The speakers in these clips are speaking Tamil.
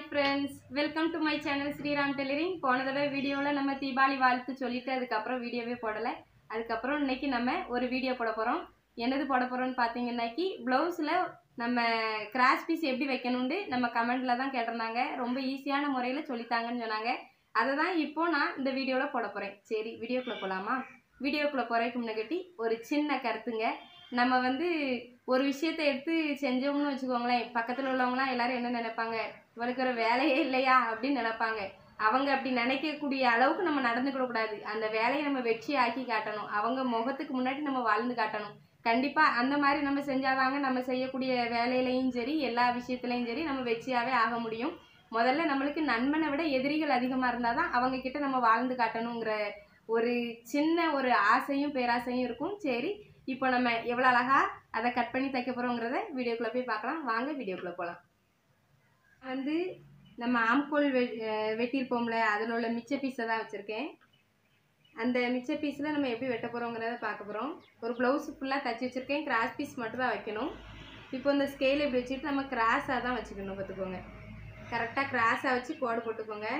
Friends welcome to my channel Shriram tailoring போன தடவை வீடியோவில் நம்ம தீபாவளி வாழ்த்து சொல்லிட்டு அதுக்கப்புறம் வீடியோவே போடலை அதுக்கப்புறம் இன்னைக்கு நம்ம ஒரு வீடியோ போட போகிறோம் என்னது போட போகிறோம்னு பார்த்தீங்கன்னாக்கி ப்ளவுஸில் நம்ம கிராஸ் பீஸ் எப்படி வைக்கணும்னு நம்ம கமெண்டில் தான் கேட்டிருந்தாங்க ரொம்ப ஈஸியான முறையில் சொல்லித்தாங்கன்னு சொன்னாங்க அதை தான் இப்போ நான் இந்த வீடியோவில் போட போகிறேன் சரி வீடியோக்குள்ளே போகலாமா வீடியோக்குள்ளே போகிறதுக்கு முன்னாடி ஒரு சின்ன கருத்துங்க நம்ம வந்து ஒரு விஷயத்தை எடுத்து செஞ்சோம்னு வச்சுக்கோங்களேன் பக்கத்தில் உள்ளவங்களாம் எல்லாரும் என்ன நினைப்பாங்க இவளுக்கு ஒரு வேலையே இல்லையா அப்படின்னு நினைப்பாங்க அவங்க அப்படி நினைக்கக்கூடிய அளவுக்கு நம்ம நடந்துக்கிட கூடாது அந்த வேலையை நம்ம வெற்றி ஆக்கி காட்டணும் அவங்க முகத்துக்கு முன்னாடி நம்ம வாழ்ந்து காட்டணும் கண்டிப்பாக அந்த மாதிரி நம்ம செஞ்சாதாங்க நம்ம செய்யக்கூடிய வேலையிலையும் சரி எல்லா விஷயத்துலையும் சரி நம்ம வெற்றியாகவே ஆக முடியும் முதல்ல நம்மளுக்கு நண்பனை விட எதிரிகள் அதிகமாக இருந்தால் தான் அவங்க கிட்ட நம்ம வாழ்ந்து காட்டணுங்கிற ஒரு சின்ன ஒரு ஆசையும் பேராசையும் இருக்கும் சரி இப்போ நம்ம எவ்வளோ அழகா அதை கட் பண்ணி தைக்க போகிறோங்கிறத வீடியோக்குள்ளே போய் பார்க்கலாம் வாங்க வீடியோக்குள்ளே போகலாம் வந்து நம்ம ஆம்கோல் வெ அஹ் வெட்டியிருப்போம்ல அதில் உள்ள மிச்ச பீஸை தான் வச்சுருக்கேன் அந்த மிச்ச பீஸில் நம்ம எப்படி வெட்ட போகிறோங்கிறத பார்க்க போகிறோம் ஒரு ப்ளவுஸ் ஃபுல்லாக தச்சு வச்சுருக்கேன் கிராஸ் பீஸ் மட்டும் தான் வைக்கணும் இப்போ இந்த ஸ்கேல் இப்படி வச்சுட்டு நம்ம கிராஸாக தான் வச்சுக்கணும் பார்த்துக்கோங்க கரெக்டாக கிராஸாக வச்சு கோடு போட்டுக்கோங்க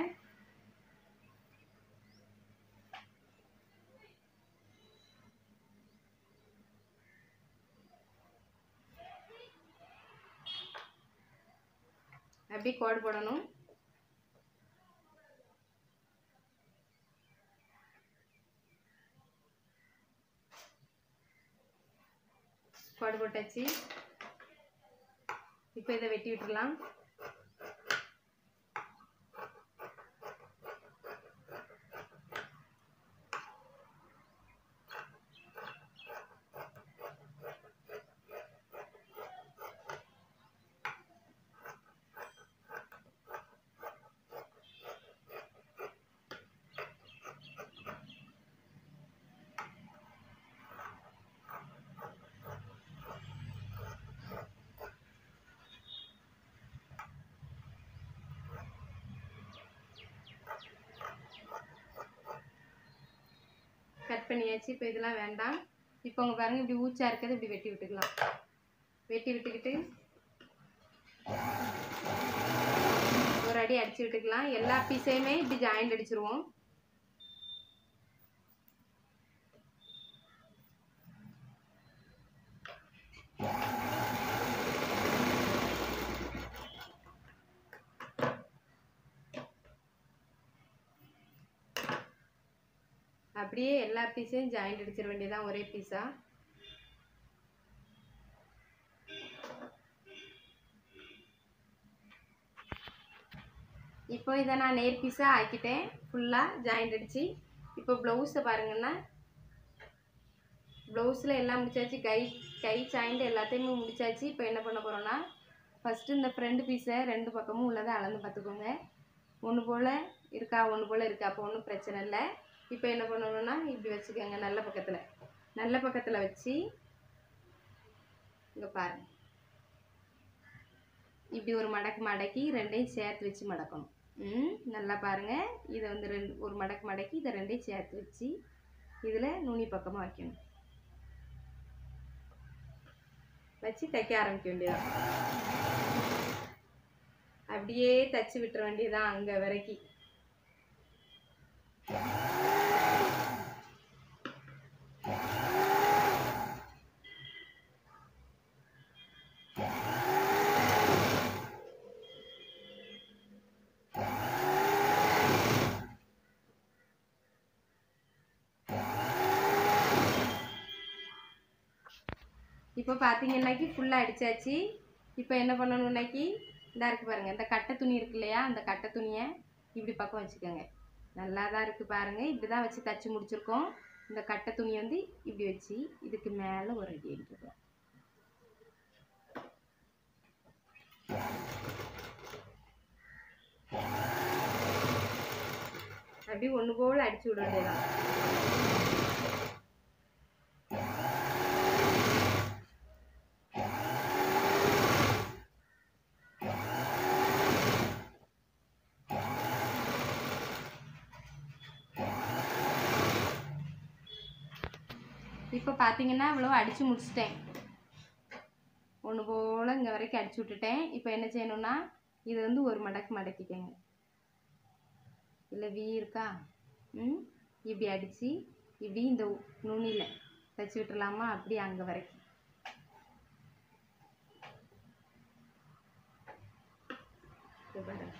அப்படி கோடு போடணும் கோடு போட்டாச்சு இப்போ இதை வெட்டி விட்டுறலாம் கட் பண்ணியாச்சு இப்போ இதெல்லாம் வேண்டாம் இப்போ உங்க பாருங்க இப்படி ஊச்சா இருக்கிறது இப்படி வெட்டி விட்டுக்கலாம் வெட்டி விட்டுக்கிட்டு ஒரு அடி அடிச்சு விட்டுக்கலாம் எல்லா பீஸையுமே இப்படி ஜாயிண்ட் அடிச்சிருவோம் அப்படியே எல்லா பீஸையும் ஜாயிண்ட் அடிச்சிட வேண்டியதான் ஒரே பீஸா இப்போ இதை நான் நேர் பீஸாக ஆக்கிட்டேன் ஃபுல்லாக ஜாயிண்ட் அடித்து இப்போ ப்ளவுஸை பாருங்கன்னா ப்ளவுஸில் எல்லாம் முடிச்சாச்சு கை கை ஜாயிண்ட் எல்லாத்தையுமே முடிச்சாச்சு இப்போ என்ன பண்ண போகிறோன்னா ஃபஸ்ட்டு இந்த ஃப்ரண்ட் பீஸை ரெண்டு பக்கமும் உள்ளதை அளந்து பார்த்துக்கோங்க ஒன்று போல் இருக்கா ஒன்று போல் இருக்கா அப்போ ஒன்றும் பிரச்சனை இல்லை இப்போ என்ன பண்ணணும்னா இப்படி வச்சுக்கோங்க நல்ல பக்கத்தில் நல்ல பக்கத்தில் வச்சு இங்கே பாருங்க இப்படி ஒரு மடக்கு மடக்கி ரெண்டையும் சேர்த்து வச்சு மடக்கணும் ம் நல்லா பாருங்கள் இதை வந்து ரெண்டு ஒரு மடக்கு மடக்கி இதை ரெண்டையும் சேர்த்து வச்சு இதில் நுனி பக்கமாக வைக்கணும் வச்சு தைக்க ஆரம்பிக்க வேண்டியதான் அப்படியே தச்சு விட்டுற வேண்டியதான் அங்கே வரைக்கும் இப்போ பார்த்தீங்கன்னாக்கி ஃபுல்லாக அடித்தாச்சு இப்போ என்ன பண்ணணும்னாக்கி இந்த இருக்கு பாருங்கள் இந்த கட்டை துணி இருக்கு இல்லையா அந்த கட்டை துணியை இப்படி பக்கம் வச்சுக்கோங்க நல்லா தான் இருக்குது பாருங்கள் இப்படி தான் வச்சு தச்சு முடிச்சிருக்கோம் இந்த கட்டை துணி வந்து இப்படி வச்சு இதுக்கு மேலே ஒரு அடி அடிக்கிறோம் அப்படி ஒன்று போல் அடிச்சு விட வேண்டியதான் இப்போ பார்த்தீங்கன்னா இவ்வளோ அடித்து முடிச்சிட்டேன் ஒன்று போல் இங்கே வரைக்கும் அடிச்சு விட்டுட்டேன் இப்போ என்ன செய்யணும்னா இது வந்து ஒரு மடக்கு மடக்கிக்கங்க இல்லை வி இருக்கா ம் இப்படி அடித்து இப்படி இந்த நுனியில் தச்சு விட்டுறலாமா அப்படி அங்கே வரைக்கும் இது பாருங்க.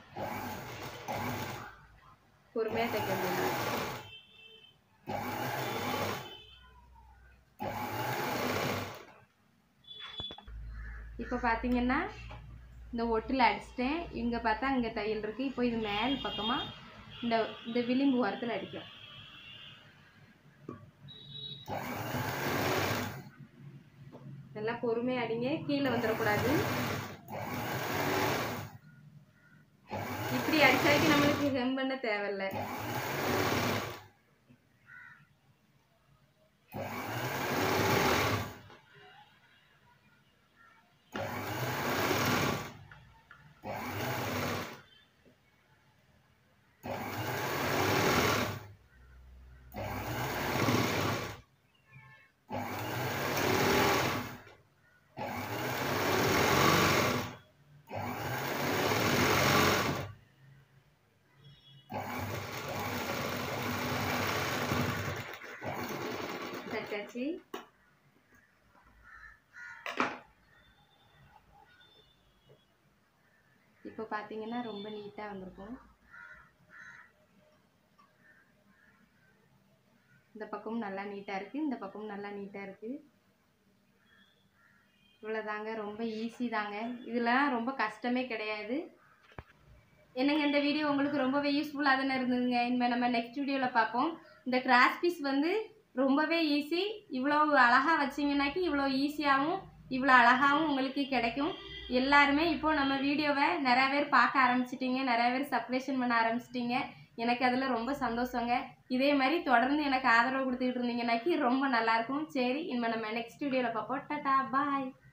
பொறுமையாக தைக்க முடியும் இப்போ பார்த்தீங்கன்னா இந்த ஒட்டில் அடிச்சிட்டேன் இங்கே பார்த்தா இங்கே தையல் இருக்குது இப்போ இது மேல் பக்கமாக இந்த இந்த விளிம்பு ஓரத்தில் அடிக்கும் நல்லா பொறுமையாக அடிங்க கீழே வந்துடக்கூடாது இப்படி அடிச்சாக்கி நம்மளுக்கு ஹெம் பண்ண தேவையில்ல தச்சாச்சு இப்போ பார்த்தீங்கன்னா ரொம்ப நீட்டாக வந்திருக்கும் இந்த பக்கமும் நல்லா நீட்டாக இருக்குது இந்த பக்கமும் நல்லா நீட்டாக இருக்குது இவ்வளோதாங்க ரொம்ப ஈஸி தாங்க இதெல்லாம் ரொம்ப கஷ்டமே கிடையாது என்னங்க இந்த வீடியோ உங்களுக்கு ரொம்பவே யூஸ்ஃபுல்லாக தானே இருந்ததுங்க இனிமேல் நம்ம நெக்ஸ்ட் வீடியோவில் பார்ப்போம் இந்த கிராஸ் பீஸ் வந்து ரொம்பவே ஈஸி இவ்வளோ அழகாக வச்சிங்கனாக்கி இவ்வளோ ஈஸியாகவும் இவ்வளோ அழகாகவும் உங்களுக்கு கிடைக்கும் எல்லாருமே இப்போ நம்ம வீடியோவை நிறைய பேர் பார்க்க ஆரம்பிச்சிட்டிங்க நிறைய பேர் சப்ஸ்கிரிப்ஷன் பண்ண ஆரம்பிச்சிட்டிங்க எனக்கு அதில் ரொம்ப சந்தோஷங்க இதே மாதிரி தொடர்ந்து எனக்கு ஆதரவு கொடுத்துக்கிட்டு இருந்தீங்கன்னாக்கி ரொம்ப நல்லாயிருக்கும் சரி இனிமேல் நம்ம நெக்ஸ்ட் வீடியோவில் பார்ப்போம் டாட்டா பாய்